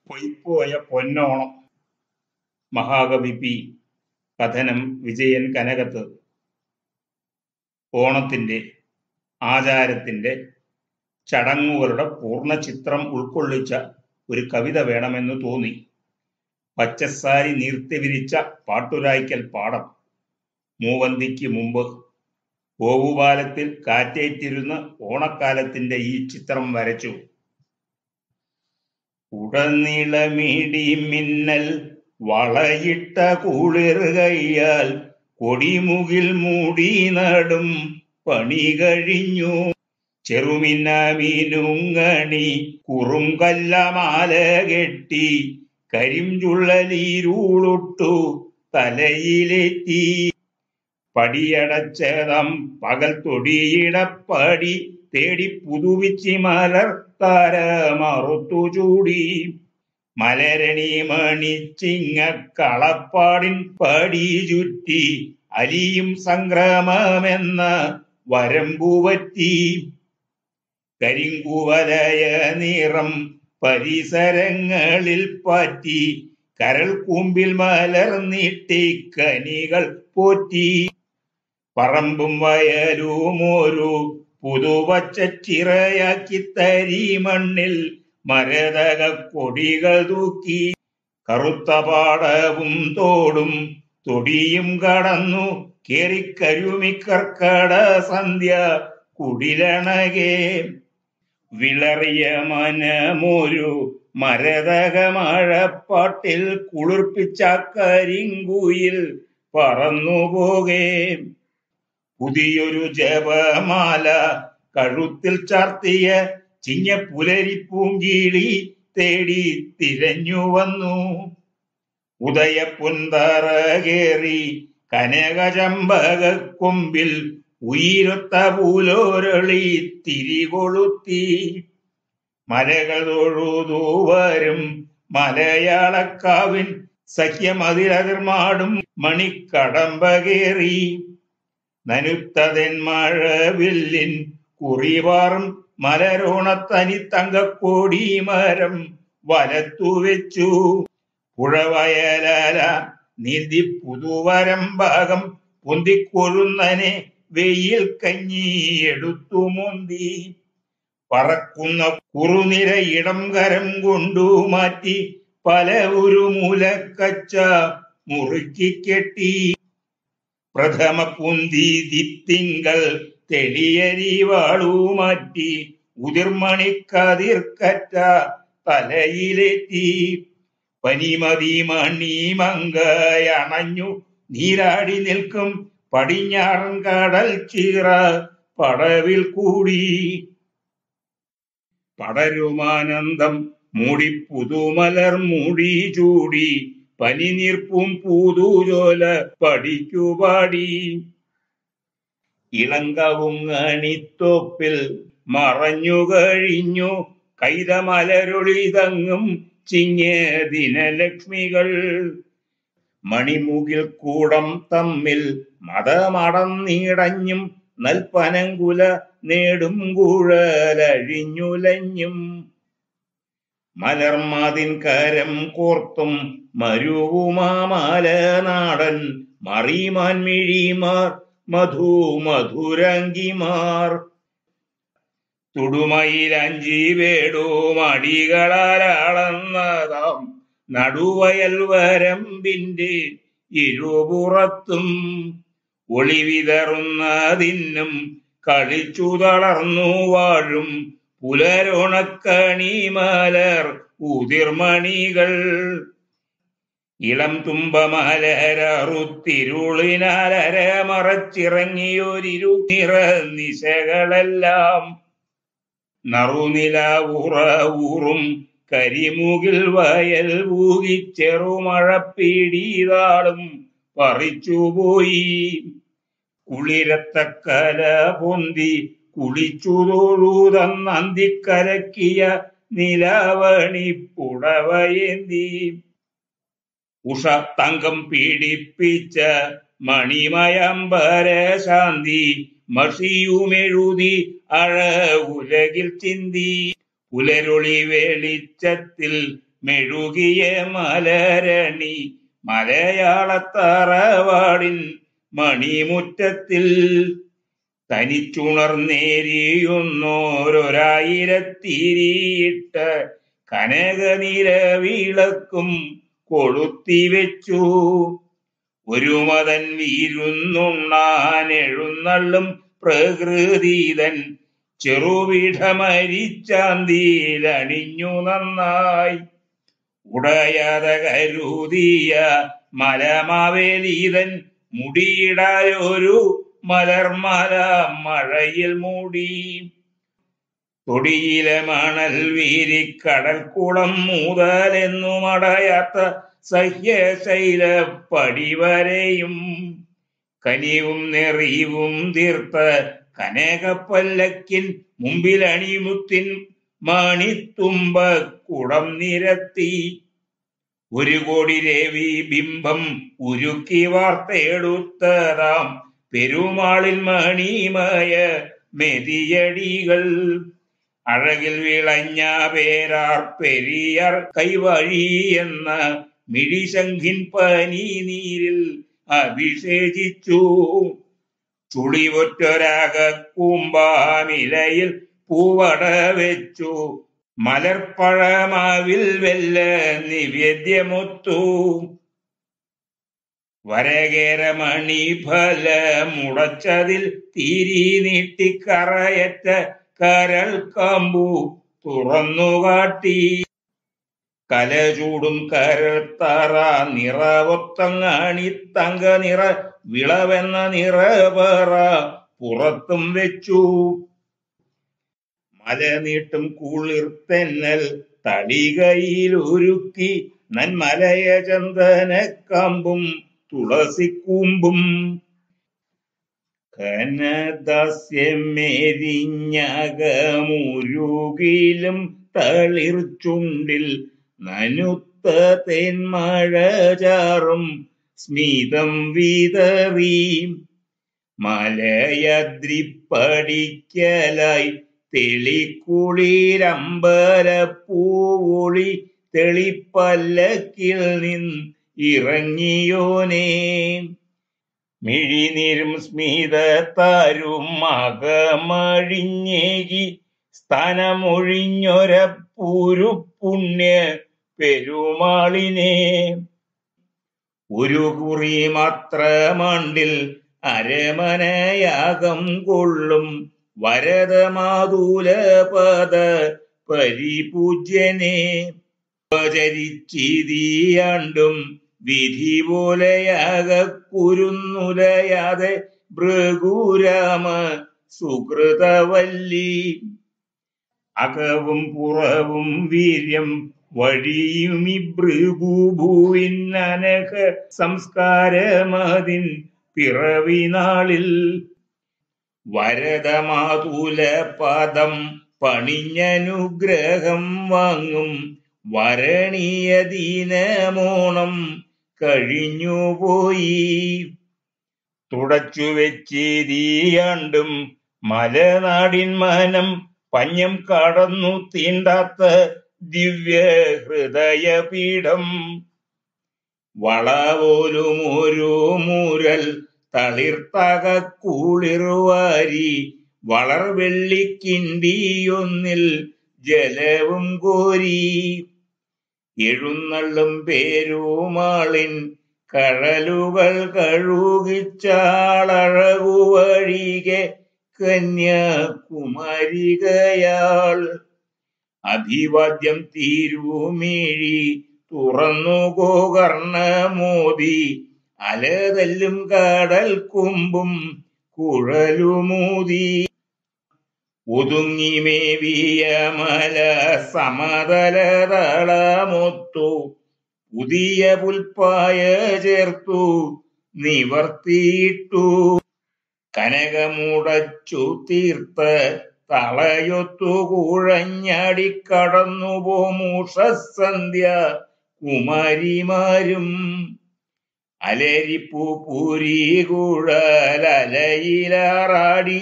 പൊയ്പോയ പൊന്നോണം മഹാകവി പി കഥനം വിജയൻ കനകത്ത് ഓണത്തിന്റെ ആചാരത്തിന്റെ ചടങ്ങുകളുടെ പൂർണ്ണ ചിത്രം ഉൾക്കൊള്ളിച്ച ഒരു കവിത വേണമെന്ന് തോന്നി പച്ചസാരി നീർത്തി വിരിച്ച പാട്ടുരായ്ക്കൽ പാടം മൂവന്തിക്ക് മുമ്പ് ഓവുപാലത്തിൽ കാറ്റേറ്റിരുന്ന് ഓണക്കാലത്തിന്റെ ഈ ചിത്രം വരച്ചു ഉടനീളമിടി മിന്നൽ വളയിട്ട കുളിർകയ്യാൽ കൊടിമുകിൽ മൂടി നടും പണി കഴിഞ്ഞു ചെറുമിന്ന മീനുങ്ങണി കുറുങ്കല്ലമാല കെട്ടി കരിഞ്ചുള്ളലീരുളുട്ടു തലയിലെത്തി പടിയടച്ചതം പകൽ തൊടിയിടപ്പടി തേടി പുതുവിച്ചി മലർത്താര മറുത്തു ചൂടി മലരണി മണിച്ചിങ്ങ കളപ്പാടിൻ പടി ചുറ്റി അലിയും സംക്രമമെന്ന വരമ്പുവറ്റി കരിങ്കുവലയ നിറം പരിസരങ്ങളിൽ പറ്റി കരൾ കൂമ്പിൽ മലർന്നിട്ടി കനികൾ പോറ്റി പറമ്പും വയലും ഒരു പുതുവച്ചിറയാക്കി തരി മണ്ണിൽ മരതക കൊടികൾ തൂക്കി കറുത്ത പാടവും തോടും തൊടിയും കടന്നു കേറിക്കരുമിക്കർക്കട സന്ധ്യ കുടിലണകെ വിളറിയ മനമൊരു മരതക മഴപ്പാട്ടിൽ കുളിർപ്പിച്ച കരിങ്കുയിൽ പറന്നുപോകേ പുതിയൊരു ജപമാല കഴുത്തിൽ ചാർത്തിയ ചിങ്ങ പുലരിപ്പൂങ്കിളി തേടി തിരഞ്ഞു വന്നു ഉദയ പുന്തറ കേറി കനകചമ്പക കൊമ്പിൽ ഉയരൊത്ത പൂലോരളി തിരികൊളുത്തി മലകൾ തൊഴുതു വരും മലയാളക്കാവിൻ സഖ്യമതിരതിർമാടും മണിക്കടമ്പ കേറി നനുത്തതെൻ മഴവില്ലിൻ കുറിവാറും മലരോണത്തനി തങ്കക്കോടി മരം വലത്തു വെച്ചു പുഴവയലാല നീന്തി പുതുവരം ഭാഗം പൊന്തിക്കൊഴുന്നനെ വെയിൽ കഞ്ഞി എടുത്തു മുന്തി പറക്കുന്ന കുറുനിര ഇടം കരം കൊണ്ടു മാറ്റി പല ഒരു മൂലക്കച്ച മുറുക്കി കെട്ടി പ്രഥമ പുന്തി ദിത്തിങ്കൾ തെളിയരി വാളു മാറ്റി ഉതിർമണിക്കതിർക്കറ്റ തലയിലെത്തി പനിമതി മണി മങ്കയണഞ്ഞു നീരാടി നിൽക്കും പടിഞ്ഞാറൻ കടൽ ചീറ പടവിൽ കൂടി പടരുമാനന്ദം മൂടി പുതുമലർ മൂടി ചൂടി പനിനീർപ്പും പൂതുജോല പഠിക്കുപാടി ഇളങ്കവുങ്ങണിത്തോപ്പിൽ മറഞ്ഞു കഴിഞ്ഞു കൈതമലരൊളിതങ്ങും ചിങ്ങിയ ദിനലക്ഷ്മികൾ മണിമുകിൽ കൂടം തമ്മിൽ മതമടന്നിടഞ്ഞും നൽപ്പനങ്കുല നേടും കുഴലഴിഞ്ഞുലഞ്ഞും മലർമാതിൻ കരം കോർത്തും മരുവുമാമാല നാടൻ മറിമാൻമിഴിമാർ മധു മധുരങ്കിമാർ തുടുമയിലഞ്ചി വേടും അടികളാലളന്നതാം നടുവയൽ വരമ്പിന്റെ ഇരുപുറത്തും ഒളിവിതറുന്നതിന്നും കളിച്ചു തളർന്നു വാഴും പുലരോണക്കണി മലർ ഉതിർമണികൾ ഇളം തുമ്പമലരറുത്തിരുളിനാലര മറച്ചിറങ്ങിയൊരിരു നിറ നിശകളെല്ലാം നറുനില ഉറ ഊറും കരിമുകിൽ വയൽ ഊകിച്ചെറുമഴപ്പീടിതാളും പറിച്ചുപോയി കുളിരത്തക്കല പൊന്തി കുളിച്ചു തൊഴുതന്നന്തിക്കലക്കിയ നിലവണി പുടവയേന്തി ഉഷ തങ്കം പീഡിപ്പിച്ച മണിമയമ്പര ശാന്തി മഷിയുമെഴുതി അഴ ഉലകിൽ ചിന്തി പുലരൊളി വെളിച്ചത്തിൽ മെഴുകിയ മലരണി മലയാളത്തറവാടിൻ മണിമുറ്റത്തിൽ തനിച്ചുണർന്നേരിയുന്നോരൊരായിരത്തിരിയിട്ട് കനകനിര വിളക്കും കൊളുത്തിവെച്ചു ഒരു മതൻ വീരുന്നുണ്ണാൻ എഴുന്നള്ളും പ്രകൃതിതൻ ചെറുവിടമരിച്ചാന്തിയിലണിഞ്ഞു നന്നായി ഉടയാത കരുതിയ മലമാവേലീതൻ മുടിയിടായൊരു മലർമല മഴയിൽ മൂടി തൊടിയിലെ മണൽ വീരിക്കടൽക്കുളം മുതലെന്നു മടയാത്ത സഹ്യശൈല പടിവരെയും കനിവും നെറിവും തീർത്ത കനകപ്പല്ലക്കിൻ മുമ്പിലണിമുത്തിൻ മണിത്തുമ്പ കുടം നിരത്തി ഒരു കോടി രവി ബിംബം ഉരുക്കി വാർത്തെടുത്തതാം പെരുമാളിൽ മണിമയ മെതിയടികൾ അഴകിൽ വിളഞ്ഞ പേരാർ പെരിയർ കൈവഴി എന്ന മിഴിശങ്കിൻ പനി നീരിൽ അഭിഷേചിച്ചു ചുളിവൊറ്റൊരാക കൂമ്പാമിലയിൽ പൂവട വെച്ചു മലർപ്പഴമാവിൽ വെല്ല നിവേദ്യമൊത്തു വരകേരമണി ഫല മുടച്ചതിൽ തീരി നീട്ടിക്കറയറ്റ കരൾ കമ്പു തുറന്നുകാട്ടി കലചൂടും കരത്തറ നിറവൊത്തങ്ങാണി തങ്ക നിറ വിളവെന്ന നിറപറ പുറത്തും വെച്ചു മല നീട്ടും കുളിർത്തെന്നൽ തടികയിലൊരുക്കി നന്മലയ ചന്ദന കമ്പും തുളസിക്കൂമ്പും കനദാസ്യമേരിഞ്ഞകമുരുകിലും തളിർച്ചുണ്ടിൽ നനുത്ത തേന്മഴ ചാറും സ്മിതം വിതറി മലയദ്രിപ്പടിക്കലായി തെളിക്കുളിരമ്പലപ്പൂവൊളി തെളിപ്പല്ലക്കിൽ നിന്ന് ഇറങ്ങിയോനേ മിഴിനീരും സ്മിതത്താരും മകമഴിഞ്ഞേകി സ്ഥാനമൊഴിഞ്ഞൊരപ്പൂരു പുണ്യ പെരുമാളിനെ ഒരു കുറി മാത്രമണ്ടിൽ അരമനയാകം കൊള്ളും വരദമാതുലപദ പരിപൂജ്യനെ ഉപചരിച്ചിതിയാണ്ടും വിധി പോലെയാകുരുന്നുലയാതെ ഭൃഗുരാമ സുഹൃതവല്ലി അകവും പുറവും വീര്യം വഴിയുമി ഭൃഗുഭൂവിനനക സംസ്കാരമതിൻ പിറവിനാളിൽ വരദമാതുല പദം പണിഞ്ഞനുഗ്രഹം വാങ്ങും വരണീയ ദീനമോണം കഴിഞ്ഞുപോയി തുടച്ചു വെച്ചിരിയാണ്ടും മലനാടിൻ മനം പഞ്ഞം കടന്നു തീണ്ടാത്ത ദിവ്യ ഹൃദയപീഠം വളപോലും ഒരു മുരൽ തളിർത്തക കുളിർവാരി വളർവെള്ളിക്കിണ്ടിയൊന്നിൽ ജലവും കോരി എഴുന്നള്ളും പേരുമാളിൻ കഴലുകൾ കഴുകിച്ചാളഴകു വഴികെ കന്യാകുമാരികയാൾ അഭിവാദ്യം തീരുമിഴി തുറന്നു ഗോകർണമോദി അലതല്ലും കടൽ കുമ്പും കുഴലുമൂതി ഒതുങ്ങി മേവിയ മല സമതലതളമൊത്തു പുതിയ പുൽപ്പായ ചേർത്തു നിവർത്തിയിട്ടു കനകമുടച്ചു തീർത്ത് തളയൊത്തു കുഴഞ്ഞാടിക്കടന്നു പോമൂഷസന്ധ്യ കുമാരിമാരും അലരിപ്പൂ പൂരി കുഴലലയിലാറാടി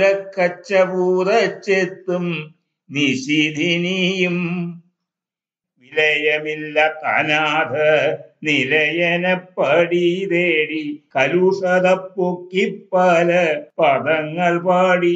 നിലാമുലക്കച്ചപൂതച്ചെത്തും നിശിധിനിയും നിലയമില്ല തനാഥ നിലയനപ്പടി തേടി കലുഷത പൊക്കി പല പദങ്ങൾ പാടി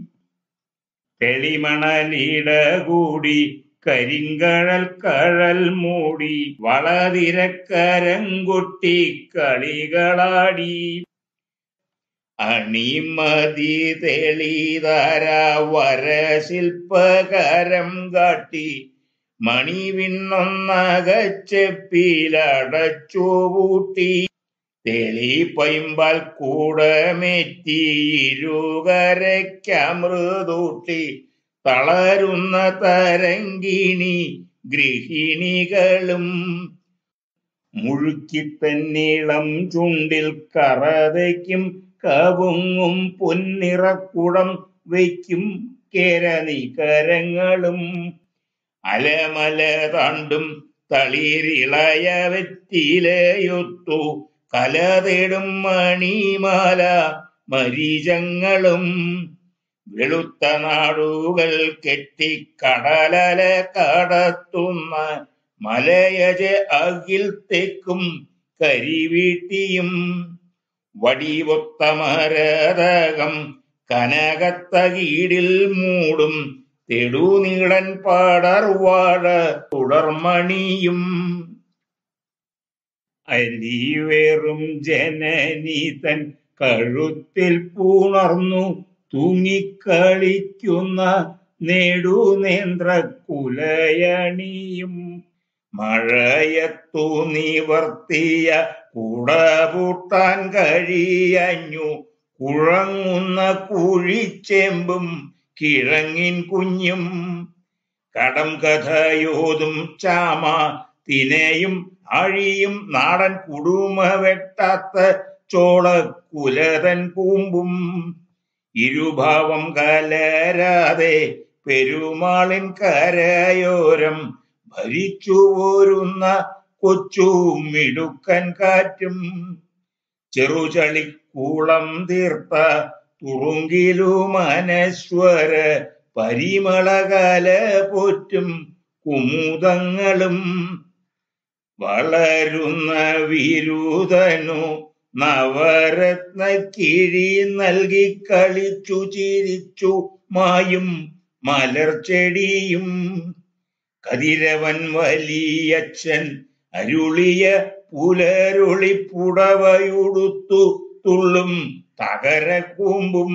തെളിമണലിട കൂടി കരിങ്കഴൽ കഴൽ മൂടി വളതിരക്കരം കൊട്ടി കളികളാടി അണിമതി തെളിതാര വര ശില്പകരം കാട്ടി മണിവിണ്ണൊന്നകച്ചെപ്പിലടച്ചു പൂട്ടി തെളി പൈമ്പാൽ കൂടമേറ്റി ഇരുകരയ്ക്കമൃതൂട്ടി തളരുന്ന തരങ്കിണി ഗൃഹിണികളും മുഴുക്കിത്തന്നീളം ചുണ്ടിൽ കറതയ്ക്കും കവുങ്ങും പൊന്നിറക്കുടം വയ്ക്കും കേരനികരങ്ങളും അലമല താണ്ടും തളിരിളയ വെറ്റിലയൊത്തു കല തേടും മണിമാല മരീചങ്ങളും വെളുത്ത നാടുകൾ കെട്ടി കടലല കടത്തുന്ന മലയജ അകിൽ തെക്കും കരിവീട്ടിയും വടിവൊത്ത മരതകം കനകത്തകീടിൽ മൂടും തെടുനീളൻ പാടർവാഴ തുടർമണിയും അരിവേറും ജനനീതൻ കഴുത്തിൽ പൂണർന്നു തൂങ്ങിക്കളിക്കുന്ന നേടുനേന്ത്ര കുലയണിയും മഴയത്തു നിവർത്തിയ കുടപൂട്ടാൻ കഴിയഞ്ഞു കുഴങ്ങുന്ന കുഴിച്ചേമ്പും കിഴങ്ങിൻ കുഞ്ഞും കടം കഥയോതും ചാമ തിനയും അഴിയും നാടൻ കുടുമ വെട്ടാത്ത ചോള കുലതൻ കൂമ്പും ഇരുഭാവം കലരാതെ പെരുമാളിൻ കരയോരം ഭരിച്ചു പോരുന്ന കൊച്ചു മിടുക്കൻ കാറ്റും ചെറുചളിക്കൂളം തീർത്ത തുറുങ്കിലു മനശ്വര പരിമളകല പോറ്റും കുമുദങ്ങളും വളരുന്ന വിരുദനു നവരത്ന കിഴി നൽകി കളിച്ചു ചിരിച്ചു മായും മലർച്ചെടിയും കതിരവൻ വലിയച്ഛൻ അരുളിയ പുലരുളി പുടവയുടുത്തു തുള്ളും തകരക്കൂമ്പും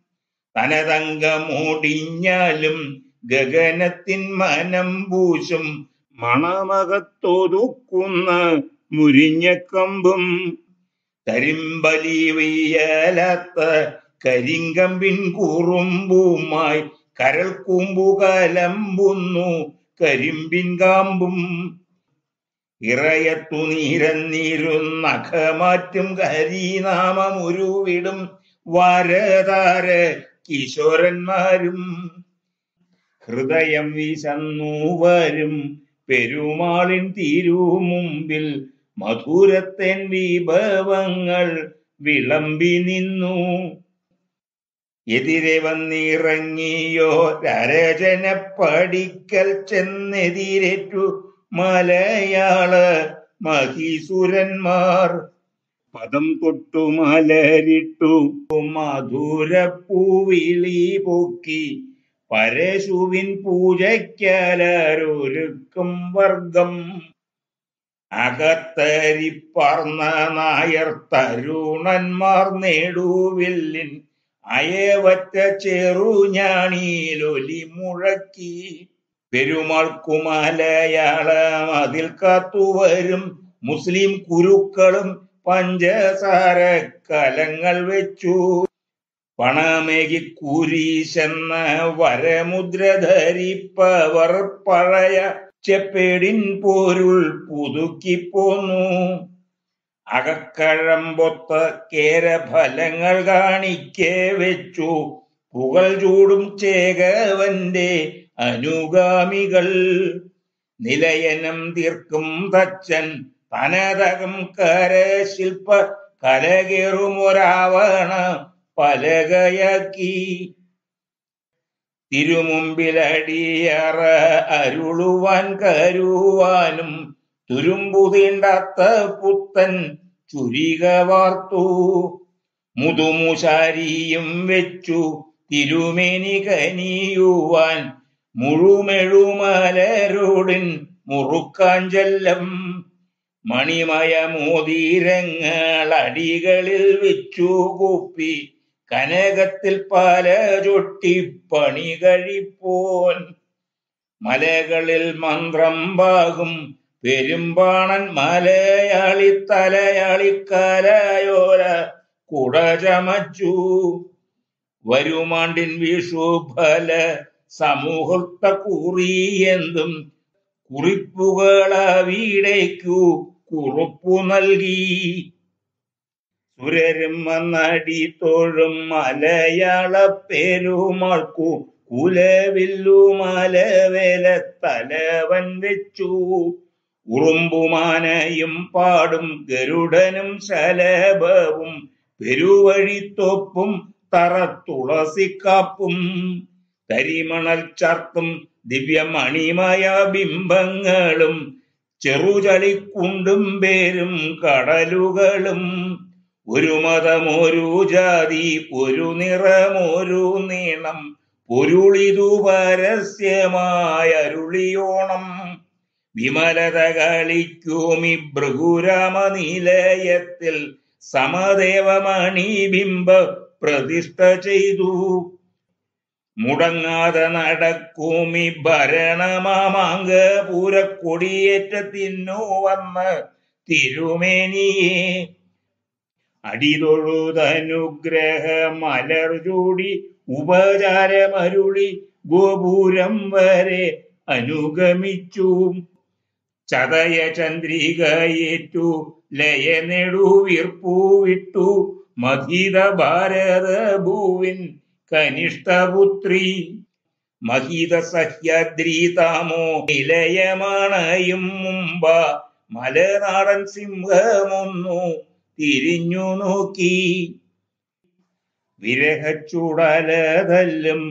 തനതങ്കമോടിഞ്ഞാലും ഗഗനത്തിൻ മനം പൂശും മണമകത്തൊതുക്കുന്ന മുരിഞ്ഞക്കമ്പും കരിമ്പലി വെയ്യലാത്ത കരിങ്കമ്പിൻ കുറുമ്പുമായി കരൾ കൂമ്പു കലമ്പുന്നു കരിമ്പിൻ കാമ്പും ഇറയത്തു നീരന്നീരുന്നഖമാറ്റും ഹരിനാമമുരുവിടും വാരതാര കിശോരന്മാരും ഹൃദയം വിശന്നു വരും പെരുമാളിൻ തിരുമുമ്പിൽ മധുരത്തേൻ വിഭവങ്ങൾ വിളമ്പി നിന്നു എതിരെ വന്നിറങ്ങിയോ രരചന പഠിക്കൽ ചെന്നെതിരേറ്റു മലയാള മഹീസുരന്മാർ പദം തൊട്ടു മലരിട്ടു മധുരപ്പൂവിളി പൊക്കി പരശുവിൻ പൂജയ്ക്കലരൊരുക്കും വർഗം അകത്തരിപ്പർന്ന നായർ തരുണന്മാർ നേടുവില്ലിൻ അയവറ്റ ചെറുഞാണിയിലൊലി മുഴക്കി പെരുമാൾക്കു മലയാളം അതിൽ കാത്തുവരും മുസ്ലിം കുരുക്കളും പഞ്ചസാര കലങ്ങൾ വെച്ചു പണമേകി കുരീശെന്ന വരമുദ്ര ധരിപ്പവർ പഴയ ചെപ്പേടിൻ പോരുൾ പുതുക്കിപ്പോന്നു അകക്കഴമ്പൊത്ത കേരഫലങ്ങൾ കാണിക്കെ വെച്ചു പുകൾ ചൂടും ചേകവന്റെ അനുഗാമികൾ നിലയനം തീർക്കും തച്ചൻ തനതകം കരശില്പ കലകേറുമൊരാവണ പലകയാക്കി തിരുമുമ്പിലടിയറ അരുളുവാൻ കരുവാനും തുരുമ്പു തീണ്ടാത്ത പുത്തൻ ചുരിക വാർത്തു മുതുമുശാരിയും വെച്ചു തിരുമേനി കനിയുവാൻ മുഴുമെഴുമലരോടിൻ മുറുക്കാഞ്ചെല്ലം മണിമയ മോതിരങ്ങൾ അടികളിൽ വെച്ചു കൂപ്പി കനകത്തിൽ പല ചൊട്ടി പണി കഴിപ്പോൻ മലകളിൽ മന്ത്രം പാകും പെരുമ്പാണൻ മലയാളി തലയാളി കലയോല കുട ചമച്ചു വരുമാണ്ടിൻ വിഷുഫല സമൂഹത്ത കുറിയെന്തും കുറിപ്പുകളവിടേക്കു കുറുപ്പു നൽകി സുരരും വന്നടി തോഴും മലയാള പെരുമാൾക്കു കുലവില്ലു മലവേല തലവൻ വെച്ചു ഉറുമ്പുമാനയും പാടും ഗരുഡനും ശലഭവും പെരുവഴിത്തൊപ്പും തറ തുളസിക്കാപ്പും കരിമണൽ ചർത്തും ദിവ്യമണിമയ ബിംബങ്ങളും ചെറുചളിക്കുണ്ടും പേരും കടലുകളും ഒരു മതം ഒരു ജാതി ഒരു നിറമൊരു നീളം പൊരുളിതു പരസ്യമായ അരുളിയോണം വിമലത കളിക്കുമി ഭൃഗുരാമ നിലയത്തിൽ സമദേവമണി ബിംബ പ്രതിഷ്ഠ ചെയ്തു മുടങ്ങാതെ നടക്കുമി ഭരണമാമാങ്ക പൂരക്കൊടിയേറ്റത്തിനു വന്ന് തിരുമേനിയെ അടിതൊഴുതനുഗ്രഹ മലർ ചൂടി ഉപചാരമരുളി ഗോപുരം വരെ അനുഗമിച്ചു ചതയ ചന്ദ്രികയേറ്റു ലയ നെടുവീർപ്പു വിട്ടു മഹിത ഭാരത ഭൂവിൻ കനിഷ്ഠപുത്രി മഹിത സഹ്യാദ്രി താമോ നിലയമാണയും മുമ്പ മലനാടൻ സിംഹമൊന്നു തിരിഞ്ഞു നോക്കി വിരഹച്ചുടലതല്ലും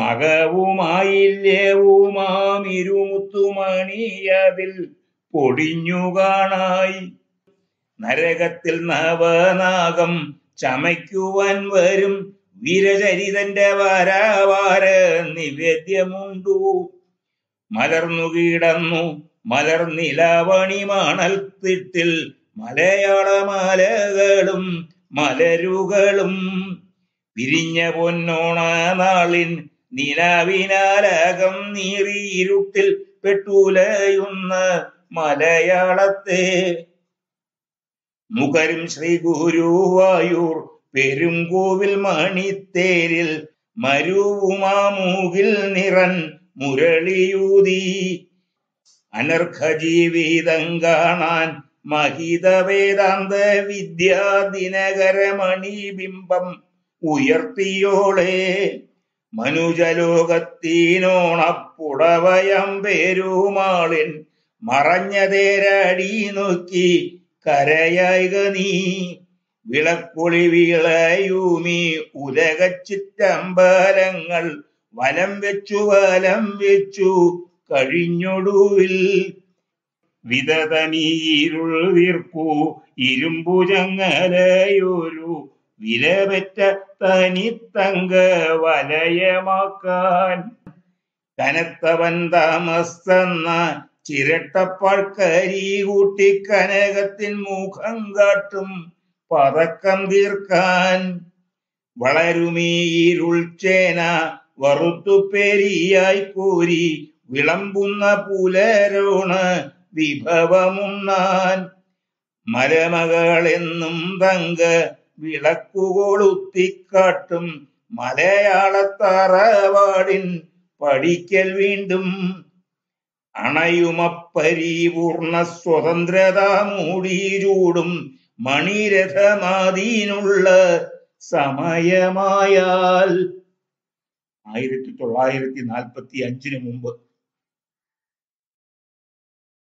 മകവുമായില്യവുമാമിരുമുത്തുമണിയതിൽ പൊടിഞ്ഞു കാണായി നരകത്തിൽ നവനാഗം ചമയ്ക്കുവാൻ വരും വീരചരിതന്റെ വാരാവാര നിവേദ്യമുണ്ടു മലർന്നു കിടന്നു മലർനിലവണി മണൽത്തിട്ടിൽ മലയാള മലകളും മലരുകളും വിരിഞ്ഞ പൊന്നോണ നാളിൻ നിലാവിനാലകം നീറിയിരുട്ടിൽ പെട്ടുലയുന്ന മലയാളത്തെ മുഖരും ശ്രീ ഗുരുവായൂർ പെരുങ്കോവിൽ മണിത്തേരിൽ മരുവുമാമൂകിൽ നിറൻ മുരളിയൂതി അനർഘ ജീവിതം കാണാൻ മഹിത വേദാന്ത വിദ്യാ ദിനകരമണി ബിംബം ഉയർത്തിയോളെ മനുജലോകത്തിനോണപ്പുടവയം പേരുമാളിൻ മറഞ്ഞതേരടി നോക്കി കരയായിക നീ വിളക്കൊളി വിളയൂമി ഉലകച്ചിറ്റമ്പലങ്ങൾ വലം വെച്ചു വലം വെച്ചു കഴിഞ്ഞൊടുവിൽ വിതതനീരുൾ വീർക്കൂ ഇരുമ്പു ചങ്ങലയൊരു വിലപെറ്റ തനിത്തങ്ക വലയമാക്കാൻ കനത്തവൻ താമസ്തെന്ന ചിരട്ടപ്പാഴ്ക്കരി കൂട്ടി കനകത്തിൻ മുഖം കാട്ടും പതക്കം തീർക്കാൻ വളരുമീ ഇരുൾച്ചേന വറുത്തു പെരിയായി കോരി വിളമ്പുന്ന പുലരോണ് വിഭവമുണ്ണാൻ മരമകളെന്നും തങ്ക വിളക്കുകൊളുത്തിക്കാട്ടും മലയാളത്തറവാടിൻ പഠിക്കൽ വീണ്ടും അണയുമപ്പരിപൂർണ സ്വതന്ത്രത മൂടിചൂടും മണിരഥമാതീനുള്ള സമയമായാൽ ആയിരത്തി തൊള്ളായിരത്തി നാൽപ്പത്തി അഞ്ചിന് മുമ്പ്